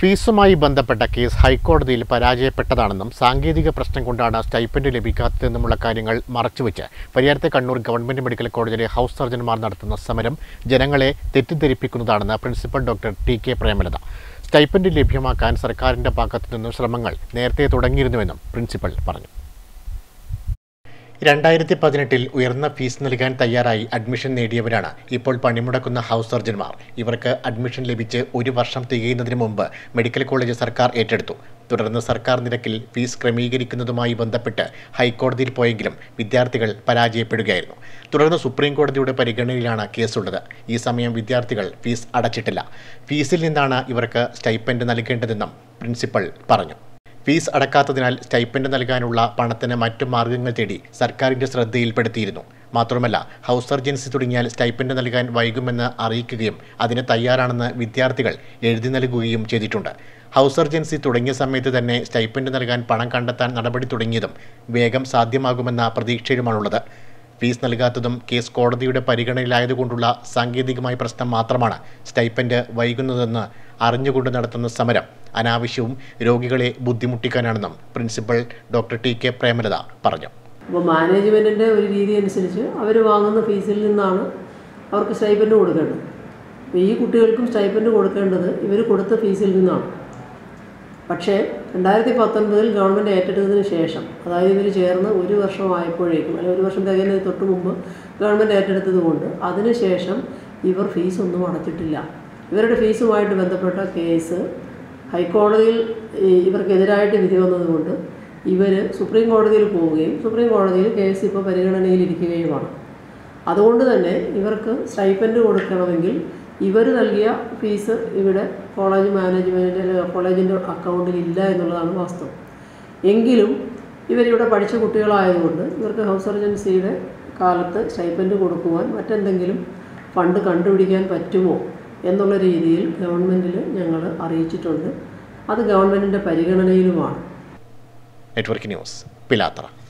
ഫീസുമായി ബന്ധപ്പെട്ട കേസ് ഹൈക്കോടതിയിൽ പരാജയപ്പെട്ടതാണെന്നും സാങ്കേതിക പ്രശ്നം കൊണ്ടാണ് സ്റ്റൈപ്പൻഡ് ലഭിക്കാത്തതെന്നുമുള്ള കാര്യങ്ങൾ മറച്ചുവെച്ച് പരിയാരത്തെ കണ്ണൂർ ഗവൺമെന്റ് മെഡിക്കൽ കോളേജിലെ ഹൗസ് സർജൻമാർ നടത്തുന്ന സമരം ജനങ്ങളെ തെറ്റിദ്ധരിപ്പിക്കുന്നതാണെന്ന് principal doctor T K Premalatha stipend ലഭ്യമാക്കാൻ സർക്കാരിന്റെ ഭാഗത്തു നിന്നും ശ്രമങ്ങൾ നേരത്തെ തുടങ്ങിയിരുന്നുവെന്നും പ്രിൻസിപ്പൽ പറഞ്ഞു രണ്ടായിരത്തി പതിനെട്ടിൽ ഉയർന്ന ഫീസ് നൽകാൻ തയ്യാറായി അഡ്മിഷൻ നേടിയവരാണ് ഇപ്പോൾ പണിമുടക്കുന്ന ഹൗസ് സർജൻമാർ ഇവർക്ക് അഡ്മിഷൻ ലഭിച്ച് ഒരു വർഷം തികയുന്നതിന് മുമ്പ് മെഡിക്കൽ കോളേജ് സർക്കാർ ഏറ്റെടുത്തു തുടർന്ന് സർക്കാർ നിരക്കിൽ ഫീസ് ക്രമീകരിക്കുന്നതുമായി ബന്ധപ്പെട്ട് ഹൈക്കോടതിയിൽ പോയെങ്കിലും വിദ്യാർത്ഥികൾ പരാജയപ്പെടുകയായിരുന്നു തുടർന്ന് സുപ്രീം കോടതിയുടെ പരിഗണനയിലാണ് കേസുള്ളത് ഈ സമയം വിദ്യാർത്ഥികൾ ഫീസ് അടച്ചിട്ടില്ല ഫീസിൽ നിന്നാണ് ഇവർക്ക് സ്റ്റൈപ്പൻഡ് നൽകേണ്ടതെന്നും പ്രിൻസിപ്പൽ പറഞ്ഞു ഫീസ് അടക്കാത്തതിനാൽ സ്റ്റൈപ്പൻഡ് നൽകാനുള്ള പണത്തിന് മറ്റു മാർഗങ്ങൾ തേടി സർക്കാരിന്റെ ശ്രദ്ധയിൽപ്പെടുത്തിയിരുന്നു മാത്രമല്ല ഹൗസ് സർജൻസി തുടങ്ങിയാൽ സ്റ്റൈപ്പൻഡ് നൽകാൻ വൈകുമെന്ന് അറിയിക്കുകയും അതിന് തയ്യാറാണെന്ന് വിദ്യാർത്ഥികൾ എഴുതി നൽകുകയും ചെയ്തിട്ടുണ്ട് ഹൗസ് സർജൻസി തുടങ്ങിയ സമയത്ത് തന്നെ സ്റ്റൈപ്പൻഡ് നൽകാൻ പണം കണ്ടെത്താൻ നടപടി തുടങ്ങിയതും വേഗം സാധ്യമാകുമെന്ന പ്രതീക്ഷയിലുമാണുള്ളത് ഫീസ് നൽകാത്തതും കേസ് കോടതിയുടെ പരിഗണനയിലായതുകൊണ്ടുള്ള സാങ്കേതികമായ പ്രശ്നം മാത്രമാണ് സ്റ്റൈപ്പൻഡ് വൈകുന്നതെന്ന് അറിഞ്ഞുകൊണ്ട് നടത്തുന്ന സമരം അനാവശ്യവും രോഗികളെ ബുദ്ധിമുട്ടിക്കാനാണെന്നും principal doctor T K Premalatha പറഞ്ഞു അപ്പോൾ മാനേജ്മെൻറ്റിൻ്റെ ഒരു രീതി അനുസരിച്ച് അവർ വാങ്ങുന്ന ഫീസിൽ നിന്നാണ് അവർക്ക് സ്റ്റൈപ്പൻഡ് കൊടുക്കേണ്ടത് അപ്പോൾ ഈ കുട്ടികൾക്കും സ്റ്റൈപ്പൻഡ് കൊടുക്കേണ്ടത് ഇവർ കൊടുത്ത ഫീസിൽ നിന്നാണ് പക്ഷേ രണ്ടായിരത്തി പത്തൊൻപതിൽ ഗവൺമെൻറ് ഏറ്റെടുത്തതിന് ശേഷം അതായത് ഇവർ ചേർന്ന് ഒരു വർഷമായപ്പോഴേക്കും അല്ലെങ്കിൽ ഒരു വർഷം തികയുന്നതിന് തൊട്ട് മുമ്പ് ഗവൺമെൻറ് ഏറ്റെടുത്തത് കൊണ്ട് അതിനുശേഷം ഇവർ ഫീസൊന്നും അടച്ചിട്ടില്ല ഇവരുടെ ഫീസുമായിട്ട് ബന്ധപ്പെട്ട കേസ് ഹൈക്കോടതിയിൽ ഈ ഇവർക്കെതിരായിട്ട് വിധി വന്നതുകൊണ്ട് ഇവർ സുപ്രീം കോടതിയിൽ പോവുകയും സുപ്രീം കോടതിയിൽ കേസ് ഇപ്പോൾ പരിഗണനയിലിരിക്കുകയുമാണ് അതുകൊണ്ട് തന്നെ ഇവർക്ക് സ്റ്റൈപ്പൻഡ് കൊടുക്കണമെങ്കിൽ ഇവർ നൽകിയ ഫീസ് ഇവിടെ കോളേജ് മാനേജ്മെൻറ്റിൻ്റെ കോളേജിൻ്റെ അക്കൗണ്ടിൽ ഇല്ല എന്നുള്ളതാണ് വാസ്തവം എങ്കിലും ഇവരിവിടെ പഠിച്ച കുട്ടികളായതുകൊണ്ട് ഇവർക്ക് ഹൗസ് സർജൻസിയുടെ കാലത്ത് സ്റ്റൈപ്പൻഡ് കൊടുക്കുവാൻ മറ്റെന്തെങ്കിലും ഫണ്ട് കണ്ടുപിടിക്കാൻ പറ്റുമോ എന്നുള്ള രീതിയിൽ ഗവൺമെൻറ്റിൽ ഞങ്ങൾ അറിയിച്ചിട്ടുണ്ട് അത് ഗവൺമെൻറ്റിൻ്റെ പരിഗണനയിലുമാണ് നെറ്റ്വർക്ക് ന്യൂസ് പിലാത്തറ